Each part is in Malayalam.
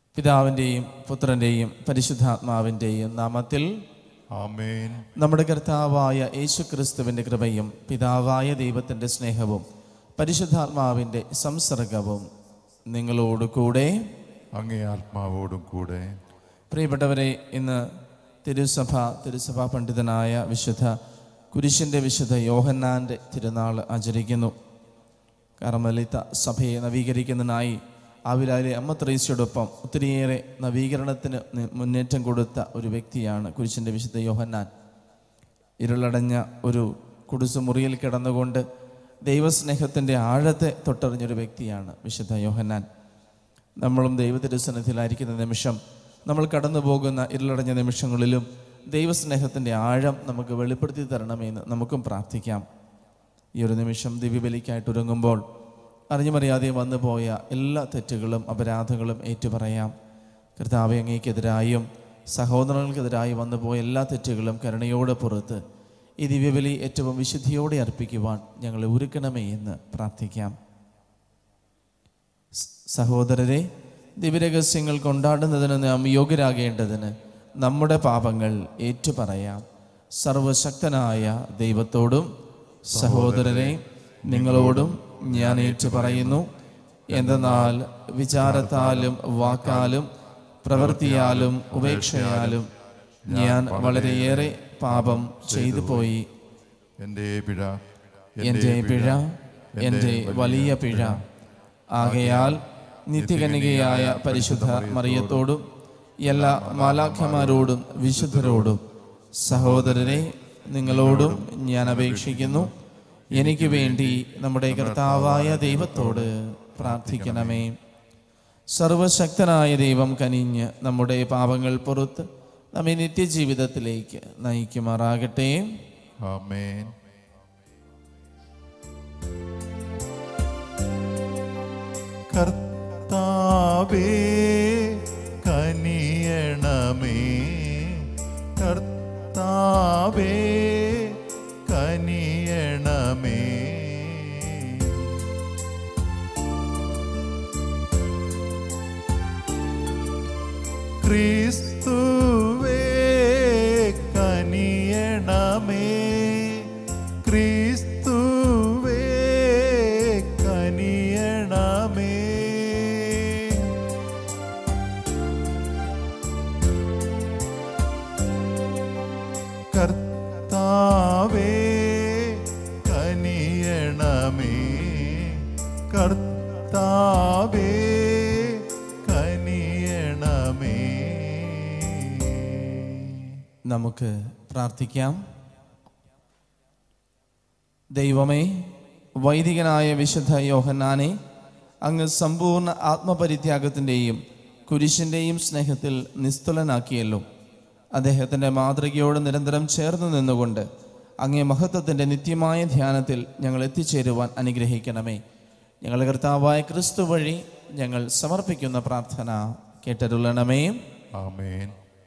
പിതാവിൻ്റെയും പുത്രൻ്റെയും പരിശുദ്ധാത്മാവിൻ്റെയും നാമത്തിൽ ആമേൻ നമ്മുടെ കർത്താവായ യേശു ക്രിസ്തുവിൻ്റെ കൃപയും പിതാവായ ദൈവത്തിൻ്റെ സ്നേഹവും പരിശുദ്ധാത്മാവിൻ്റെ സംസർഗവും നിങ്ങളോട് കൂടെ അങ്ങേ ആത്മാവോടും കൂടെ പ്രിയപ്പെട്ടവരെ ഇന്ന് തിരുസഭ തിരുസഭാ പണ്ഡിതനായ വിശുദ്ധ കുരിശിൻ്റെ വിശുദ്ധ യോഹന്നാൻ്റെ തിരുനാൾ ആചരിക്കുന്നു കർമ്മലിത്ത സഭയെ നവീകരിക്കുന്നതിനായി ആവിലാലെ അമ്മ ത്രേസ്യോടൊപ്പം ഒത്തിരിയേറെ നവീകരണത്തിന് നി- മുന്നേറ്റം കൊടുത്ത ഒരു വ്യക്തിയാണ് കുരിശിൻ്റെ വിശുദ്ധ യോഹന്നാൻ ഇരുളടഞ്ഞ ഒരു കുടുസുമുറിയിൽ കിടന്നുകൊണ്ട് ദൈവസ്നേഹത്തിൻ്റെ ആഴത്തെ തൊട്ടറിഞ്ഞൊരു വ്യക്തിയാണ് വിശുദ്ധ യോഹന്നാൻ നമ്മളും ദൈവത്തിരുസന്നിധിയിലായിരിക്കുന്ന നിമിഷം നമ്മൾ കടന്നു പോകുന്ന ഇരുളടഞ്ഞ നിമിഷങ്ങളിലും ദൈവസ്നേഹത്തിൻ്റെ ആഴം നമുക്ക് വെളിപ്പെടുത്തി തരണമെന്ന് നമുക്കും പ്രാർത്ഥിക്കാം ഈ ഒരു നിമിഷം ദിവ്യബലിക്കായിട്ട് ഒരുങ്ങുമ്പോൾ അറിഞ്ഞുമറിയാതെ വന്നു പോയ എല്ലാ തെറ്റുകളും അപരാധങ്ങളും ഏറ്റുപറയാം കർത്താവ് അങ്ങേക്കെതിരായും സഹോദരങ്ങൾക്കെതിരായി വന്നു പോയ എല്ലാ തെറ്റുകളും കരുണയോടെ പുറത്ത് ഈ ദിവ്യബലി ഏറ്റവും വിശുദ്ധിയോടെ അർപ്പിക്കുവാൻ ഞങ്ങളെ ഒരുക്കണമേ എന്ന് പ്രാർത്ഥിക്കാം സ് സഹോദരരെ ദിവ്യരഹസ്യങ്ങൾ കൊണ്ടാടുന്നതിന് നാം യോഗ്യരാകേണ്ടതിന് നമ്മുടെ പാപങ്ങൾ ഏറ്റുപറയാം സർവശക്തനായ ദൈവത്തോടും സഹോദരരെ നിങ്ങളോടും ഞാൻ ഏറ്റുപറയുന്നു എന്തെന്നാൽ വിചാരത്താലും വാക്കാലും പ്രവൃത്തിയാലും ഉപേക്ഷയാലും ഞാൻ വളരെയേറെ പാപം ചെയ്തു പോയി എൻ്റെ പിഴ എൻ്റെ പിഴ എൻ്റെ വലിയ പിഴ ആകയാൽ നിത്യകന്യകയായ പരിശുദ്ധ മറിയത്തോടും എല്ലാ മാലാഖമാരോടും വിശുദ്ധരോടും സഹോദരരെ നിങ്ങളോടും ഞാൻ അപേക്ഷിക്കുന്നു എനിക്ക് വേണ്ടി നമ്മുടെ കർത്താവായ ദൈവത്തോട് പ്രാർത്ഥിക്കണമേ സർവശക്തനായ ദൈവം കനിഞ്ഞ് നമ്മുടെ പാപങ്ങൾ പുറത്ത് നമ്മെ നിത്യജീവിതത്തിലേക്ക് നയിക്കുമാറാകട്ടെ ആമേൻ കർത്താവേ കനിയണമേ കർത്താവേ കനിയണമേ ക്രിസ്തുവേ കനിയണമേ ക്രിസ്തുവേ കനിയണമേ കർത്താവേ കനിയണമേ കർത്താവേ കനിയണമേ നമുക്ക് പ്രാർത്ഥിക്കാം ദൈവമേ വൈദികനായ വിശുദ്ധ യോഹന്നാനെ അങ്ങ് സമ്പൂർണ്ണ ആത്മപരിത്യാഗത്തിൻ്റെയും കുരിശിൻ്റെയും സ്നേഹത്തിൽ നിസ്തുലനാക്കിയല്ലോ അദ്ദേഹത്തിൻ്റെ മാതൃകയോട് നിരന്തരം ചേർന്ന് നിന്നുകൊണ്ട് അങ്ങേ മഹത്വത്തിൻ്റെ നിത്യമായ ധ്യാനത്തിൽ ഞങ്ങൾ എത്തിച്ചേരുവാൻ അനുഗ്രഹിക്കണമേ ഞങ്ങളുടെ കർത്താവായ ക്രിസ്തു വഴി ഞങ്ങൾ സമർപ്പിക്കുന്ന പ്രാർത്ഥന കേട്ടരുളണമേ ആമേൻ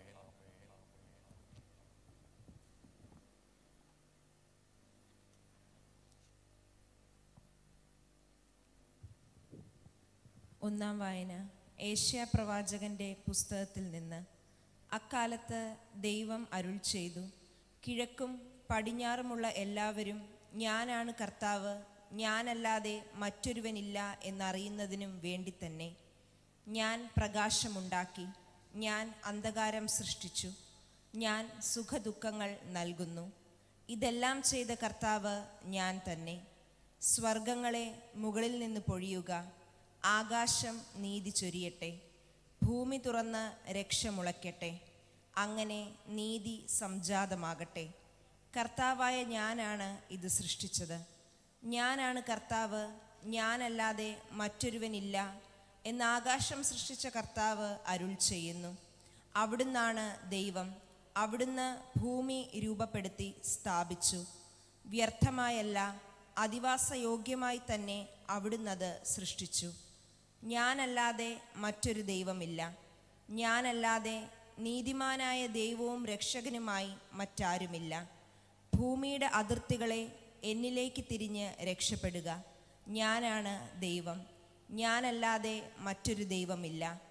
ഒന്നാം വായന ഏഷ്യ പ്രവാചകന്റെ പുസ്തകത്തിൽ നിന്ന് അക്കാലത്ത് ദൈവം അരുൾ ചെയ്തു കിഴക്കും പടിഞ്ഞാറുമുള്ള എല്ലാവരും ഞാനാണ് കർത്താവ് ഞാനല്ലാതെ മറ്റൊരുവനില്ല എന്നറിയുന്നതിനും വേണ്ടി തന്നെ ഞാൻ പ്രകാശമുണ്ടാക്കി ഞാൻ അന്ധകാരം സൃഷ്ടിച്ചു ഞാൻ സുഖദുഃഖങ്ങൾ നൽകുന്നു ഇതെല്ലാം ചെയ്ത കർത്താവ് ഞാൻ തന്നെ സ്വർഗങ്ങളെ മുകളിൽ നിന്ന് പൊഴിയുക ആകാശം നീതി ചൊരിയട്ടെ ഭൂമി തുറന്ന് രക്ഷ മുളയ്ക്കട്ടെ അങ്ങനെ നീതി സംജാതമാകട്ടെ കർത്താവായ ഞാനാണ് ഇത് സൃഷ്ടിച്ചത് ഞാനാണ് കർത്താവ് ഞാനല്ലാതെ മറ്റൊരുവനില്ല എന്ന് ആകാശം സൃഷ്ടിച്ച കർത്താവ് അരുൾ ചെയ്യുന്നു അവിടുന്നാണ് ദൈവം അവിടുന്ന് ഭൂമി രൂപപ്പെടുത്തി സ്ഥാപിച്ചു വ്യർത്ഥമായല്ല അധിവാസയോഗ്യമായി തന്നെ അവിടുന്നത് സൃഷ്ടിച്ചു ഞാനല്ലാതെ മറ്റൊരു ദൈവമില്ല ഞാനല്ലാതെ നീതിമാനായ ദൈവവും രക്ഷകനുമായി മറ്റാരുമില്ല ഭൂമിയുടെ അതിർത്തികളെ എന്നിലേക്ക് തിരിഞ്ഞ് രക്ഷപ്പെടുക ഞാനാണ് ദൈവം ഞാനല്ലാതെ മറ്റൊരു ദൈവമില്ല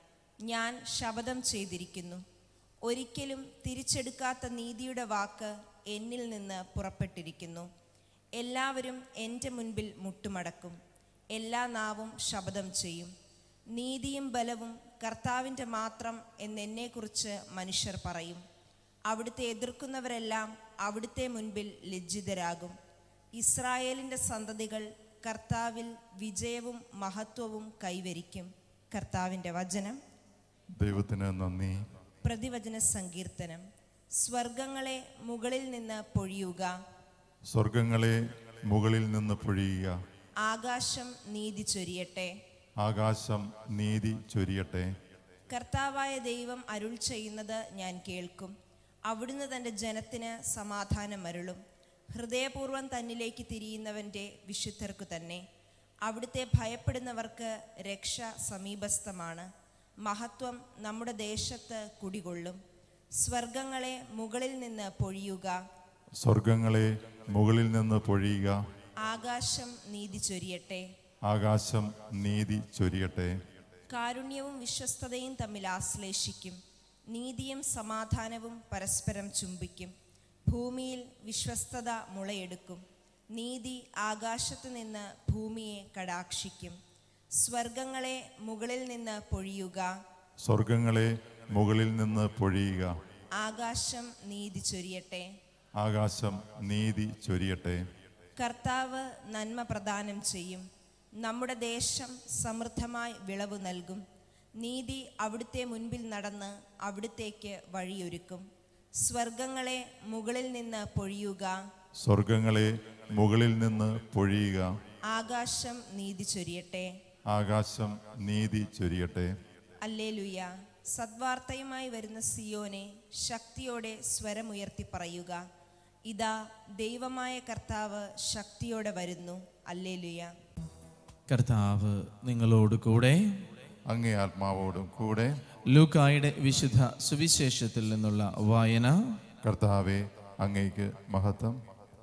ഞാൻ ശപഥം ചെയ്തിരിക്കുന്നു ഒരിക്കലും തിരിച്ചെടുക്കാത്ത നീതിയുടെ വാക്ക് എന്നിൽ നിന്ന് പുറപ്പെട്ടിരിക്കുന്നു എല്ലാവരും എൻ്റെ മുൻപിൽ മുട്ടുമടക്കും എല്ലാ നാവും ശപഥം ചെയ്യും നീതിയും ബലവും കർത്താവിൻ്റെ മാത്രം എന്നെന്നെക്കുറിച്ച് മനുഷ്യർ പറയും അവിടുത്തെ എതിർക്കുന്നവരെല്ലാം അവിടുത്തെ മുൻപിൽ ലജ്ജിതരാകും ഇസ്രായേലിൻ്റെ സന്തതികൾ കർത്താവിൽ വിജയവും മഹത്വവും കൈവരിക്കും കർത്താവിൻ്റെ വചനം ദൈവത്തിന് നന്ദി പ്രതിവചന സങ്കീർത്തനം സ്വർഗങ്ങളെ മുകളിൽ നിന്ന് പൊഴിയുക സ്വർഗങ്ങളെ മുകളിൽ നിന്ന് പൊഴിയുക ആകാശം നീതി ചൊരിയട്ടെ ആകാശം നീതി ചൊരിയട്ടെ കർത്താവായ ദൈവം അരുൾ ചെയ്യുന്നത് ഞാൻ കേൾക്കും അവിടുന്ന് തൻ്റെ ജനത്തിന് സമാധാനം അരുളും ഹൃദയപൂർവ്വം തന്നിലേക്ക് തിരിയുന്നവൻ്റെ വിശുദ്ധർക്കു തന്നെ അവിടുത്തെ ഭയപ്പെടുന്നവർക്ക് രക്ഷ സമീപസ്ഥമാണ് മഹത്വം നമ്മുടെ ദേശത്ത് കുടികൊള്ളും സ്വർഗങ്ങളെ മുകളിൽ നിന്ന് പൊഴിയുക സ്വർഗങ്ങളെ മുകളിൽ നിന്ന് പൊഴിയുക ആകാശം നീതി ചൊരിയട്ടെ ആകാശം നീതി ചൊരിയട്ടെ കാരുണ്യവും വിശ്വസ്തതയും തമ്മിൽ ആശ്ലേഷിക്കും നീതിയും സമാധാനവും പരസ്പരം ചുംബിക്കും ഭൂമിയിൽ വിശ്വസ്തത മുളയെടുക്കും നീതി ആകാശത്തു നിന്ന് ഭൂമിയെ കടാക്ഷിക്കും സ്വർഗങ്ങളെ മുകളിൽ നിന്ന് പൊഴിയുക സ്വർഗങ്ങളെ മുകളിൽ നിന്ന് പൊഴിയുക ആകാശം നീതി ചൊരിയട്ടെ ആകാശം നീതി ചൊരിയട്ടെ കർത്താവ് നന്മ പ്രദാനം ചെയ്യും നമ്മുടെ ദേശം സമൃദ്ധമായി വിളവ് നൽകും നീതി അവിടുത്തെ മുൻപിൽ നടന്ന് അവിടുത്തേക്ക് വഴിയൊരുക്കും സ്വർഗങ്ങളെ മുകളിൽ നിന്ന് പൊഴിയുക സ്വർഗങ്ങളെ മുകളിൽ നിന്ന് പൊഴിയുക ആകാശം നീതി ചൊരിയട്ടെ ആകാശം നീതി ചൊരിയട്ടെ അല്ലേലുയ സദ്വാർത്തയുമായി വരുന്ന സിയോനെ ശക്തിയോടെ സ്വരമുയർത്തി പറയുക ഇതാ ദൈവമായ കർത്താവ് ശക്തിയോടെ വരുന്നു അല്ലേലുയ കർത്താവ് നിങ്ങളോട് കൂടെ അങ്ങേ ആത്മാവോടും കൂടെ ലൂക്കായുടെ വിശുദ്ധ സുവിശേഷത്തിൽ നിന്നുള്ള വായന കർത്താവെ അങ്ങേക്ക് മഹത്വം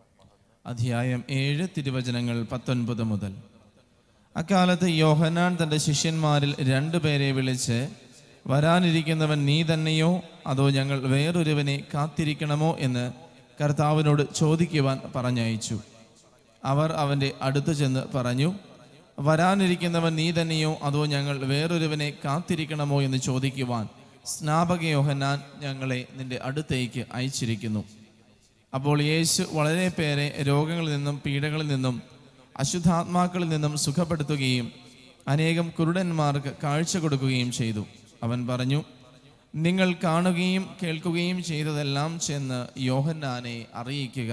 അധ്യായം ഏഴ് തിരുവചനങ്ങൾ പത്തൊൻപത് മുതൽ അക്കാലത്ത് യോഹനാൻ തൻ്റെ ശിഷ്യന്മാരിൽ രണ്ടുപേരെ വിളിച്ച് വരാനിരിക്കുന്നവൻ നീ തന്നെയോ അതോ ഞങ്ങൾ വേറൊരുവനെ കാത്തിരിക്കണമോ എന്ന് കർത്താവിനോട് ചോദിക്കുവാൻ പറഞ്ഞയച്ചു അവർ അവൻ്റെ അടുത്ത് ചെന്ന് പറഞ്ഞു വരാനിരിക്കുന്നവൻ നീ തന്നെയോ അതോ ഞങ്ങൾ വേറൊരുവനെ കാത്തിരിക്കണമോ എന്ന് ചോദിക്കുവാൻ സ്നാപക യോഹന്നാൻ ഞങ്ങളെ നിന്റെ അടുത്തേക്ക് അയച്ചിരിക്കുന്നു അപ്പോൾ യേശു വളരെ പേരെ രോഗങ്ങളിൽ നിന്നും പീഡകളിൽ നിന്നും അശുദ്ധാത്മാക്കളിൽ നിന്നും സുഖപ്പെടുത്തുകയും അനേകം കുരുടന്മാർക്ക് കാഴ്ച കൊടുക്കുകയും ചെയ്തു അവൻ പറഞ്ഞു നിങ്ങൾ കാണുകയും കേൾക്കുകയും ചെയ്തതെല്ലാം ചെന്ന് യോഹന്നാനെ അറിയിക്കുക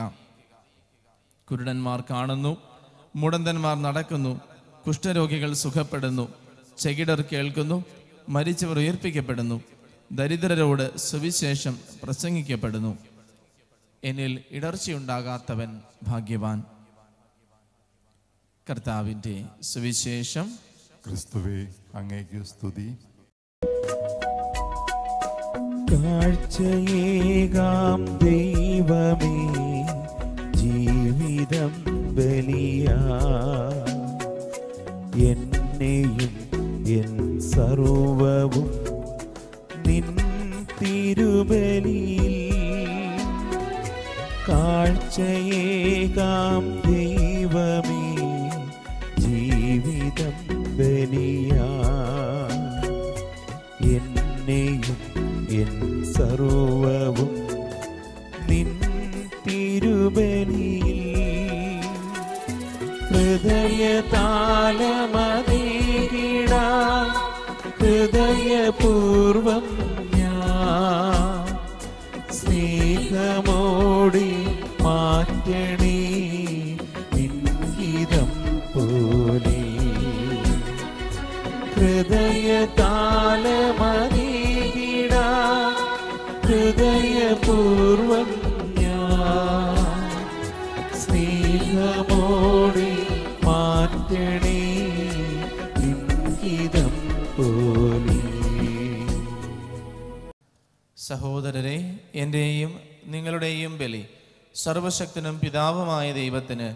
കുരുടന്മാർ കാണുന്നു മുടന്തന്മാർ നടക്കുന്നു കുഷ്ഠരോഗികൾ സുഖപ്പെടുന്നു ചെകിടർ കേൾക്കുന്നു മരിച്ചവർ ഉയർപ്പിക്കപ്പെടുന്നു ദരിദ്രരോട് സുവിശേഷം പ്രസംഗിക്കപ്പെടുന്നു എന്നിൽ ഇടർച്ചയുണ്ടാകാത്തവൻ ഭാഗ്യവാൻ കർത്താവിൻ്റെ സുവിശേഷം ക്രിസ്തുവേ അങ്ങേക്ക് സ്തുതി കാഴ്ചയേകാം ദൈവമേ ജീവിതം ബലിയാ എന്നെയും എൻ സർവവും നിൻ തിരുബലിയിൽ കാഴ്ചയേകാം ദൈവമേ ജീവിതം ബലിയാ എന്നെയും എൻ സർവവും നിൻ തിരുബലിയിൽ ഹൃദയതാലമതീകിടാ ഹൃദയപൂർവം ഞാൻ സ്നേഹമോടി മാറ്റണേ നിൻഹിതം പോലെ ഹൃദയതാലമതീകിടാ ഹൃദയപൂർവം ഞാൻ സ്നേഹമോടെ മാറ്റണേ ഇംഗിതം പോലെ സഹോദരരെ എൻ്റെയും നിങ്ങളുടെയും ബലി സർവശക്തനും പിതാവുമായ ദൈവത്തിന്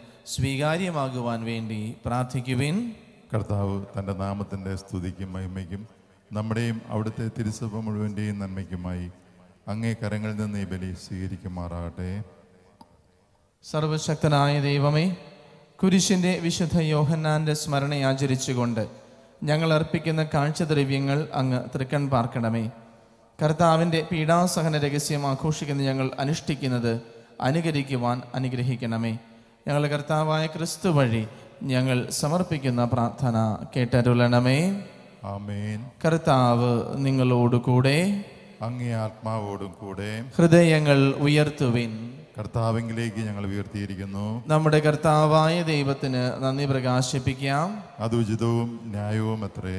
സ്വീകാര്യമാകുവാൻ വേണ്ടി പ്രാർത്ഥിക്കുവിൻ കർത്താവ് തൻ്റെ നാമത്തിൻ്റെ സ്തുതിക്കും മഹിമയ്ക്കും നമ്മുടെയും അവിടുത്തെ തിരുസഭ മുഴുവൻ്റെയും നന്മയ്ക്കുമായി അങ്ങേ കരങ്ങളിൽ നിന്ന് ഈ ബലി സ്വീകരിക്കുമാറാകട്ടെ സർവശക്തനായ ദൈവമേ കുരിശിൻ്റെ വിശുദ്ധ യോഹന്നാൻ്റെ സ്മരണ ആചരിച്ചുകൊണ്ട് ഞങ്ങൾ അർപ്പിക്കുന്ന കാഴ്ചദ്രവ്യങ്ങൾ അങ്ങ് തൃക്കൺ പാർക്കണമേ കർത്താവിൻ്റെ പീഡാസഹന രഹസ്യം ആഘോഷിക്കുന്ന ഞങ്ങൾ അനുഷ്ഠിക്കുന്നത് അനുകരിക്കുവാൻ അനുഗ്രഹിക്കണമേ ഞങ്ങൾ കർത്താവായ ക്രിസ്തു വഴി ഞങ്ങൾ സമർപ്പിക്കുന്ന പ്രാർത്ഥന കേട്ടരുളണമേ ആമേൻ കർത്താവ് നിങ്ങളോടുകൂടെ അങ്ങേ ആത്മാവോടും കൂടെ ഹൃദയങ്ങൾ ഉയർത്തുവിൻ കർത്താവിങ്കിലേക്ക് ഞങ്ങൾ ഉയർത്തിയിരിക്കുന്നു നമ്മുടെ കർത്താവായ ദൈവത്തിന് നന്ദി പ്രകാശിപ്പിക്കാം അത് ഉചിതവും ന്യായവും അത്രേ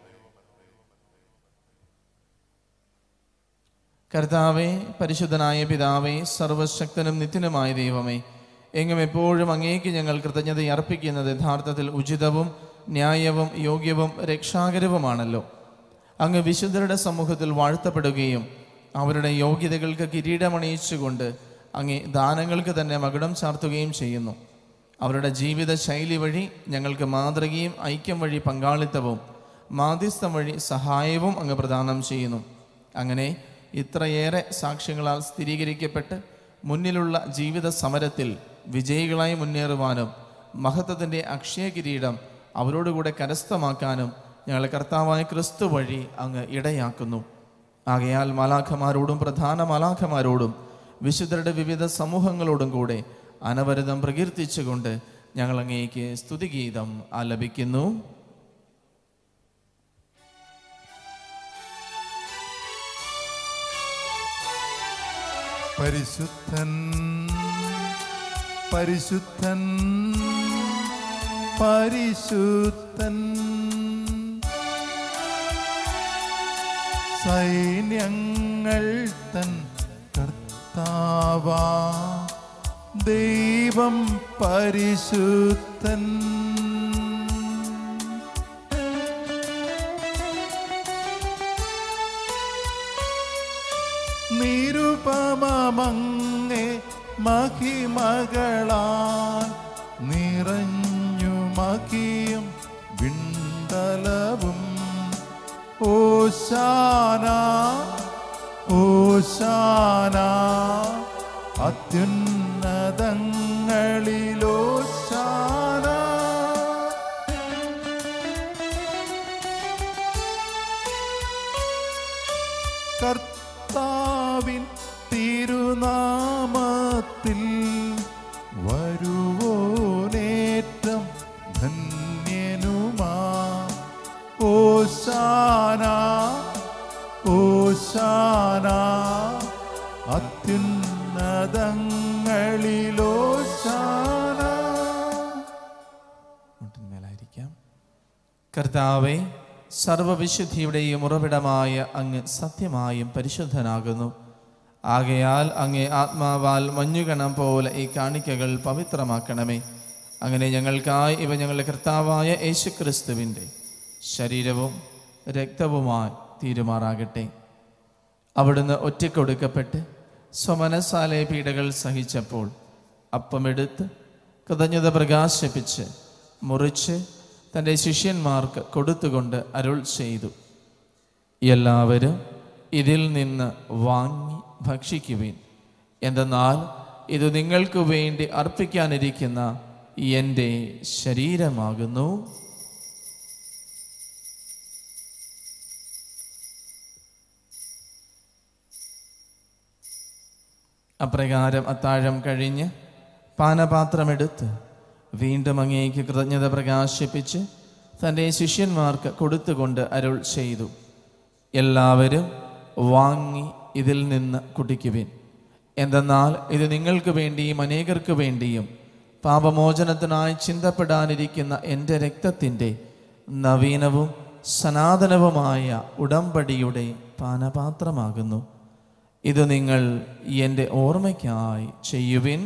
കർത്താവെ പരിശുദ്ധനായ പിതാവേ സർവശക്തനും നിത്യനുമായ ദൈവമേ എങ്ങും എപ്പോഴും അങ്ങേക്ക് ഞങ്ങൾ കൃതജ്ഞത അർപ്പിക്കുന്നത് യഥാർത്ഥത്തിൽ ഉചിതവും ന്യായവും യോഗ്യവും രക്ഷാകരവുമാണല്ലോ അങ്ങ് വിശുദ്ധരുടെ സമൂഹത്തിൽ വാഴ്ത്തപ്പെടുകയും അവരുടെ യോഗ്യതകൾക്ക് കിരീടമണിയിച്ചുകൊണ്ട് അങ്ങേ ദാനങ്ങൾക്ക് തന്നെ മകുടം ചാർത്തുകയും ചെയ്യുന്നു അവരുടെ ജീവിത ശൈലി വഴി ഞങ്ങൾക്ക് മാതൃകയും ഐക്യം വഴി പങ്കാളിത്തവും മാധ്യസ്ഥം വഴി സഹായവും അങ്ങ് പ്രദാനം ചെയ്യുന്നു അങ്ങനെ ഇത്രയേറെ സാക്ഷ്യങ്ങളാൽ സ്ഥിരീകരിക്കപ്പെട്ട് മുന്നിലുള്ള ജീവിത സമരത്തിൽ വിജയികളായി മുന്നേറുവാനും മഹത്വത്തിൻ്റെ അക്ഷയ കിരീടം അവരോടുകൂടെ കരസ്ഥമാക്കാനും ഞങ്ങൾ കർത്താവായ ക്രിസ്തു വഴി അങ്ങ് ഇടയാക്കുന്നു ആകയാൽ മാലാഖമാരോടും പ്രധാന മാലാഖമാരോടും വിശുദ്ധരുടെ വിവിധ സമൂഹങ്ങളോടും കൂടെ അനവരതം പ്രകീർത്തിച്ചുകൊണ്ട് ഞങ്ങൾ അങ്ങേക്ക് സ്തുതിഗീതം ആലപിക്കുന്നു പരിശുദ്ധൻ പരിശുദ്ധൻ പരിശുദ്ധൻ സൈന്യങ്ങൾ തൻ കർത്താവാ ദൈവം പരിശുദ്ധൻ നിരുപമങ്ങെ മഹിമകളാൽ നിറഞ്ഞു മഹിയും വിണ്ടലവും ഓശാന ഓശാന അത്യുന്നതങ്ങളിലോശാന കർത്താവിൻ തിരുനാമത്തിൽ വരുവോനേറ്റം ധന്യനുമാ ഓശാന ഓശാന അത്യുന്നതങ്ങളിലോശാന മുട്ടിന്മേലായിരിക്കാം കർത്താവെ സർവവിശുദ്ധിയുടെയും ഉറവിടമായ അങ്ങ് സത്യമായും പരിശുദ്ധനാകുന്നു ആകയാൽ അങ്ങേ ആത്മാവാൽ മഞ്ഞുകണം പോലെ ഈ കാണിക്കകൾ പവിത്രമാക്കണമേ അങ്ങനെ ഞങ്ങൾക്കായി ഇവ ഞങ്ങളുടെ കർത്താവായ യേശുക്രിസ്തുവിൻ്റെ ശരീരവും രക്തവുമായി തീരുമാറാകട്ടെ അവിടുന്ന് ഒറ്റക്കൊടുക്കപ്പെട്ട് സ്വമനസാലയ പീഡകൾ സഹിച്ചപ്പോൾ അപ്പമെടുത്ത് കൃതജ്ഞത പ്രകാശിപ്പിച്ച് മുറിച്ച് തൻ്റെ ശിഷ്യന്മാർക്ക് കൊടുത്തുകൊണ്ട് അരുൾ ചെയ്തു എല്ലാവരും ഇതിൽ നിന്ന് വാങ്ങി ഭക്ഷിക്കുവിൻ എന്തെന്നാൽ ഇത് നിങ്ങൾക്ക് വേണ്ടി അർപ്പിക്കാനിരിക്കുന്ന എൻ്റെ ശരീരമാകുന്നു അപ്രകാരം അത്താഴം കഴിഞ്ഞ് പാനപാത്രമെടുത്ത് വീണ്ടും അങ്ങേക്ക് കൃതജ്ഞത പ്രകാശിപ്പിച്ച് തൻ്റെ ശിഷ്യന്മാർക്ക് കൊടുത്തുകൊണ്ട് അരുൾ ചെയ്തു എല്ലാവരും വാങ്ങി ഇതിൽ നിന്ന് കുടിക്കുവിൻ എന്തെന്നാൽ ഇത് നിങ്ങൾക്ക് വേണ്ടിയും അനേകർക്ക് വേണ്ടിയും പാപമോചനത്തിനായി ചിന്തപ്പെടാനിരിക്കുന്ന എൻ്റെ രക്തത്തിൻ്റെ നവീനവും സനാതനവുമായ ഉടമ്പടിയുടെ പാനപാത്രമാകുന്നു ഇത് നിങ്ങൾ എൻ്റെ ഓർമ്മയ്ക്കായി ചെയ്യുവിൻ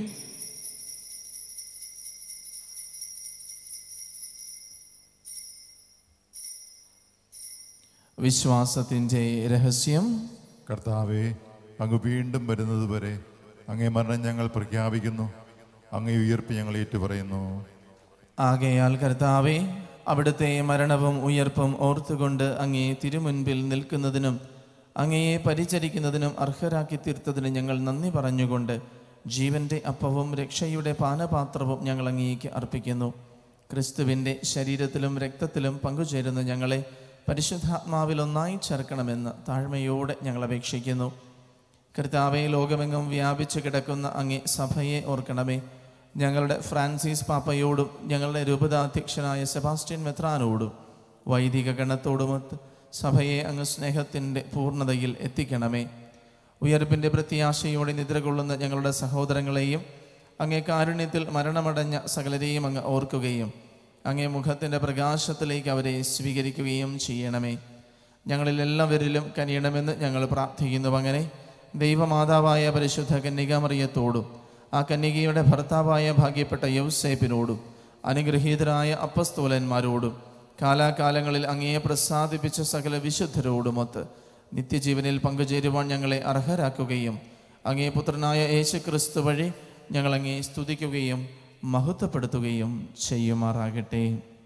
വിശ്വാസത്തിൻ്റെ രഹസ്യം കർത്താവെ അങ്ങ് വീണ്ടും വരുന്നതുവരെ അങ്ങേ മരണം ഞങ്ങൾ പ്രഖ്യാപിക്കുന്നു അങ്ങേ ഉയർപ്പ് ഞങ്ങൾ ഏറ്റുപറയുന്നു ആകയാൽ കർത്താവെ അവിടുത്തെ മരണവും ഉയർപ്പും ഓർത്തുകൊണ്ട് അങ്ങേ തിരുമുൻപിൽ നിൽക്കുന്നതിനും അങ്ങയെ പരിചരിക്കുന്നതിനും അർഹരാക്കി തീർത്തതിന് ഞങ്ങൾ നന്ദി പറഞ്ഞുകൊണ്ട് ജീവന്റെ അപ്പവും രക്ഷയുടെ പാനപാത്രവും ഞങ്ങൾ അങ്ങേക്ക് അർപ്പിക്കുന്നു ക്രിസ്തുവിൻ്റെ ശരീരത്തിലും രക്തത്തിലും പങ്കുചേരുന്ന ഞങ്ങളെ പരിശുദ്ധാത്മാവിൽ ഒന്നായി ചേർക്കണമെന്ന് താഴ്മയോടെ ഞങ്ങൾ അപേക്ഷിക്കുന്നു കർത്താവെ ലോകമെങ്ങും വ്യാപിച്ചു കിടക്കുന്ന അങ്ങേ സഭയെ ഓർക്കണമേ ഞങ്ങളുടെ ഫ്രാൻസിസ് പാപ്പയോടും ഞങ്ങളുടെ രൂപതാധ്യക്ഷനായ സെബാസ്റ്റ്യൻ മെത്രാനോടും വൈദിക ഗണത്തോടുമൊത്ത് സഭയെ അങ്ങ് സ്നേഹത്തിൻ്റെ പൂർണ്ണതയിൽ എത്തിക്കണമേ ഉയർപ്പിൻ്റെ പ്രത്യാശയോടെ നിദ്രകൊള്ളുന്ന ഞങ്ങളുടെ സഹോദരങ്ങളെയും അങ്ങേ കാരുണ്യത്തിൽ മരണമടഞ്ഞ സകലരെയും അങ്ങ് ഓർക്കുകയും അങ്ങേ മുഖത്തിൻ്റെ പ്രകാശത്തിലേക്ക് അവരെ സ്വീകരിക്കുകയും ചെയ്യണമേ ഞങ്ങളിൽ എല്ലാവരിലും കനിയണമെന്ന് ഞങ്ങൾ പ്രാർത്ഥിക്കുന്നു അങ്ങനെ ദൈവമാതാവായ പരിശുദ്ധ കന്യകാമറിയത്തോടും ആ കന്യകയുടെ ഭർത്താവായ ഭാഗ്യപ്പെട്ട യൗസേപ്പിനോടും അനുഗ്രഹീതരായ അപ്പസ്തോലന്മാരോടും കാലാകാലങ്ങളിൽ അങ്ങയെ പ്രസാദിപ്പിച്ച സകല വിശുദ്ധരോടുമൊത്ത് നിത്യജീവനിൽ പങ്കുചേരുവാൻ ഞങ്ങളെ അർഹരാക്കുകയും അങ്ങേ പുത്രനായ യേശു ക്രിസ്തു വഴി ഞങ്ങൾ അങ്ങേ സ്തുതിക്കുകയും മഹത്വപ്പെടുത്തുകയും ചെയ്യുമാറാകട്ടെ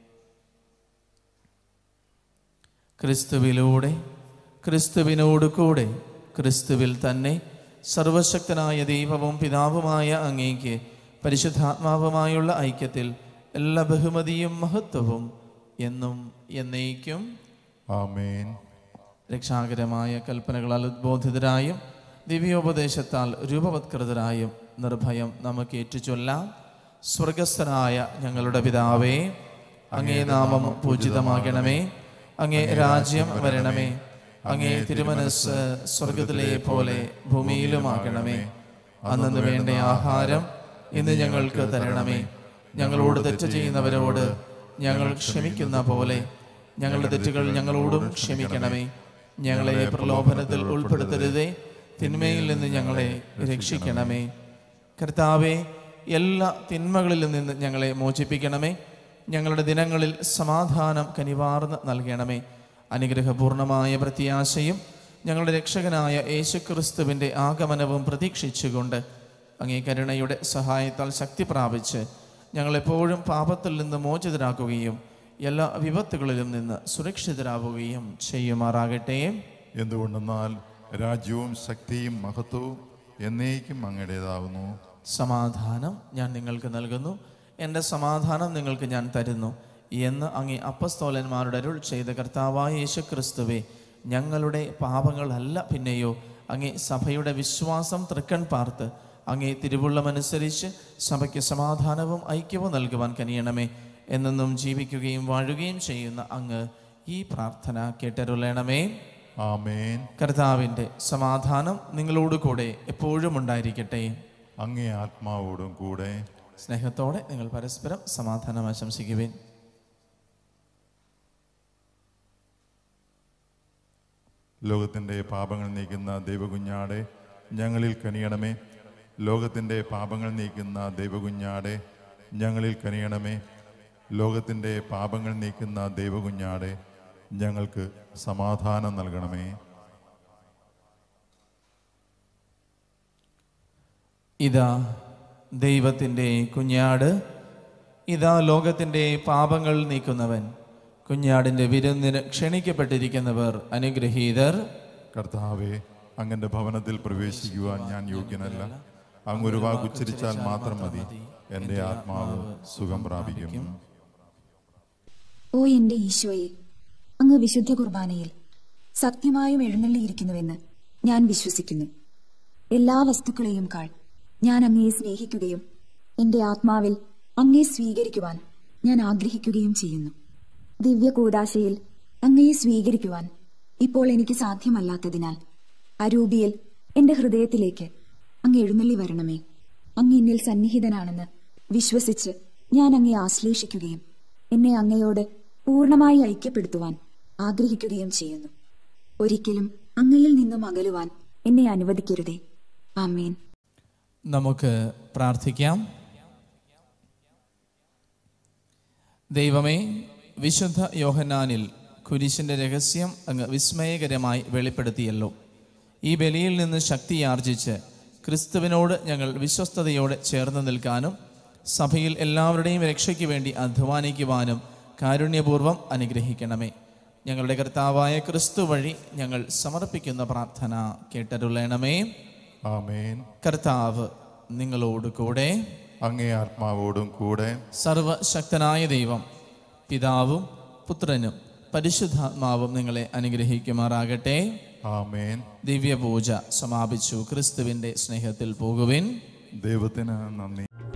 ക്രിസ്തുവിലൂടെ ക്രിസ്തുവിനോട് കൂടെ ക്രിസ്തുവിൽ തന്നെ സർവശക്തനായ ദൈവവും പിതാവുമായ അങ്ങേക്ക് പരിശുദ്ധാത്മാവുമായുള്ള ഐക്യത്തിൽ എല്ലാ ബഹുമതിയും മഹത്വവും എന്നും എന്നേക്കും ആമേൻ രക്ഷാകരമായ കൽപ്പനകളാൽ ഉദ്ബോധിതരായും ദിവ്യോപദേശത്താൽ രൂപവത്കൃതരായും നിർഭയം നമുക്ക് ഏറ്റുചൊല്ലാം സ്വർഗസ്ഥനായ ഞങ്ങളുടെ പിതാവേ അങ്ങേ നാമം പൂജിതമാകണമേ അങ്ങേ രാജ്യം വരണമേ അങ്ങേ തിരുമനസ് സ്വർഗത്തിലെ പോലെ ഭൂമിയിലുമാകണമേ അന്നു വേണ്ട ആഹാരം ഇന്ന് ഞങ്ങൾക്ക് തരണമേ ഞങ്ങളോട് തെറ്റ് ചെയ്യുന്നവരോട് ഞങ്ങൾ ക്ഷമിക്കുന്ന പോലെ ഞങ്ങളുടെ തെറ്റുകൾ ഞങ്ങളോടും ക്ഷമിക്കണമേ ഞങ്ങളെ പ്രലോഭനത്തിൽ ഉൾപ്പെടുത്തരുതേ തിന്മയിൽ നിന്ന് ഞങ്ങളെ രക്ഷിക്കണമേ കർത്താവെ എല്ലാ തിന്മകളിൽ നിന്ന് ഞങ്ങളെ മോചിപ്പിക്കണമേ ഞങ്ങളുടെ ദിനങ്ങളിൽ സമാധാനം കനിവാർന്ന് നൽകണമേ അനുഗ്രഹപൂർണമായ പ്രത്യാശയും ഞങ്ങളുടെ രക്ഷകനായ യേശുക്രിസ്തുവിൻ്റെ ആഗമനവും പ്രതീക്ഷിച്ചുകൊണ്ട് അങ്ങേ കരുണയുടെ സഹായത്താൽ ശക്തി പ്രാപിച്ച് ഞങ്ങളെപ്പോഴും പാപത്തിൽ നിന്ന് മോചിതരാക്കുകയും എല്ലാ വിപത്തുകളിലും നിന്ന് സുരക്ഷിതരാവുകയും ചെയ്യുമാറാകട്ടെ എന്തുകൊണ്ടെന്നാൽ രാജ്യവും ശക്തിയും മഹത്വവും എന്നേക്കും അങ്ങയുടേതാകുന്നു സമാധാനം ഞാൻ നിങ്ങൾക്ക് നൽകുന്നു എൻ്റെ സമാധാനം നിങ്ങൾക്ക് ഞാൻ തരുന്നു എന്ന് അങ്ങേ അപ്പസ്തോലന്മാരുടെ അരുൾ ചെയ്ത കർത്താവായ യേശു ക്രിസ്തുവെ ഞങ്ങളുടെ പാപങ്ങളല്ല പിന്നെയോ അങ്ങേ സഭയുടെ വിശ്വാസം തൃക്കൺ പാർത്ത് അങ്ങേ തിരുവുള്ളമനുസരിച്ച് സഭയ്ക്ക് സമാധാനവും ഐക്യവും നൽകുവാൻ കനിയണമേ എന്നെന്നും ജീവിക്കുകയും വാഴുകയും ചെയ്യുന്ന അങ്ങ് ഈ പ്രാർത്ഥന കേട്ടരുളണമേ ആമേൻ കർത്താവിൻ്റെ സമാധാനം നിങ്ങളോട് കൂടെ എപ്പോഴും ഉണ്ടായിരിക്കട്ടെ അങ്ങേ ആത്മാവോടും കൂടെ സ്നേഹത്തോടെ നിങ്ങൾ പരസ്പരം സമാധാനം ആശംസിക്കുവിൻ ലോകത്തിൻ്റെ പാപങ്ങൾ നീക്കുന്ന ദൈവകുഞ്ഞാടെ ഞങ്ങളിൽ കനിയണമേ ലോകത്തിൻ്റെ പാപങ്ങൾ നീക്കുന്ന ദൈവകുഞ്ഞാടെ ഞങ്ങളിൽ കനിയണമേ ലോകത്തിൻ്റെ പാപങ്ങൾ നീക്കുന്ന ദൈവകുഞ്ഞാടെ ഞങ്ങൾക്ക് സമാധാനം നൽകണമേ ഇതാ ദൈവത്തിൻ്റെ കുഞ്ഞാട് ഇതാ ലോകത്തിൻ്റെ പാപങ്ങൾ നീക്കുന്നവൻ കുഞ്ഞാടിൻ്റെ വിരുന്നിന് ക്ഷണിക്കപ്പെട്ടിരിക്കുന്നവർ അനുഗ്രഹീതർ കർത്താവെ അങ്ങന്റെ ഭവനത്തിൽ പ്രവേശിക്കുവാൻ ഞാൻ യോഗ്യനല്ല അങ്ങ് ഒരു വാക്ക് ഉച്ചരിച്ചാൽ മാത്രം മതി എൻ്റെ ആത്മാവ് സുഖം പ്രാപിക്കും ഓ എന്റെ ഈശോയെ അങ്ങ് വിശുദ്ധ കുർബാനയിൽ സത്യമായും എഴുന്നള്ളിയിരിക്കുന്നുവെന്ന് ഞാൻ വിശ്വസിക്കുന്നു എല്ലാ വസ്തുക്കളെയും കാൾ ഞാൻ അങ്ങയെ സ്നേഹിക്കുകയും എന്റെ ആത്മാവിൽ അങ്ങയെ സ്വീകരിക്കുവാൻ ഞാൻ ആഗ്രഹിക്കുകയും ചെയ്യുന്നു ദിവ്യ കൂടാശയിൽ അങ്ങയെ സ്വീകരിക്കുവാൻ ഇപ്പോൾ എനിക്ക് സാധ്യമല്ലാത്തതിനാൽ അരൂപിയിൽ എന്റെ ഹൃദയത്തിലേക്ക് അങ്ങ് എഴുന്നള്ളി വരണമേ അങ്ങ് എന്നിൽ സന്നിഹിതനാണെന്ന് വിശ്വസിച്ച് ഞാൻ അങ്ങയെ ആശ്ലേഷിക്കുകയും എന്നെ അങ്ങയോട് പൂർണ്ണമായി ഐക്യപ്പെടുത്തുവാൻ ആഗ്രഹിക്കുകയും ചെയ്യുന്നു ഒരിക്കലും അങ്ങയിൽ നിന്നും അകലുവാൻ എന്നെ അനുവദിക്കരുതേ ആമേൻ നമുക്ക് പ്രാർത്ഥിക്കാം ദൈവമേ വിശുദ്ധ യോഹന്നാനിൽ കുരിശിൻ്റെ രഹസ്യം അങ്ങ് വിസ്മയകരമായി വെളിപ്പെടുത്തിയല്ലോ ഈ ബലിയിൽ നിന്ന് ശക്തിയാർജിച്ച് ക്രിസ്തുവിനോട് ഞങ്ങൾ വിശ്വസ്തയോടെ ചേർന്ന് നിൽക്കാനും സഭയിൽ എല്ലാവരുടെയും രക്ഷയ്ക്ക് വേണ്ടി അധ്വാനിക്കുവാനും കാരുണ്യപൂർവം അനുഗ്രഹിക്കണമേ ഞങ്ങളുടെ കർത്താവായ ക്രിസ്തു വഴി ഞങ്ങൾ സമർപ്പിക്കുന്ന പ്രാർത്ഥന കേട്ടരുളണമേ ആമേൻ കർത്താവ് നിങ്ങളോട് കൂടെ അങ്ങേ ആത്മാവോടും കൂടെ സർവശക്തനായ ദൈവം പിതാവും പുത്രനും പരിശുദ്ധാത്മാവും നിങ്ങളെ അനുഗ്രഹിക്കുമാറാകട്ടെ ആമേൻ ദിവ്യപൂജ സമാപിച്ചു ക്രിസ്തുവിൻ്റെ സ്നേഹത്തിൽ പോകുവിൻ ദൈവത്തിന് നന്ദി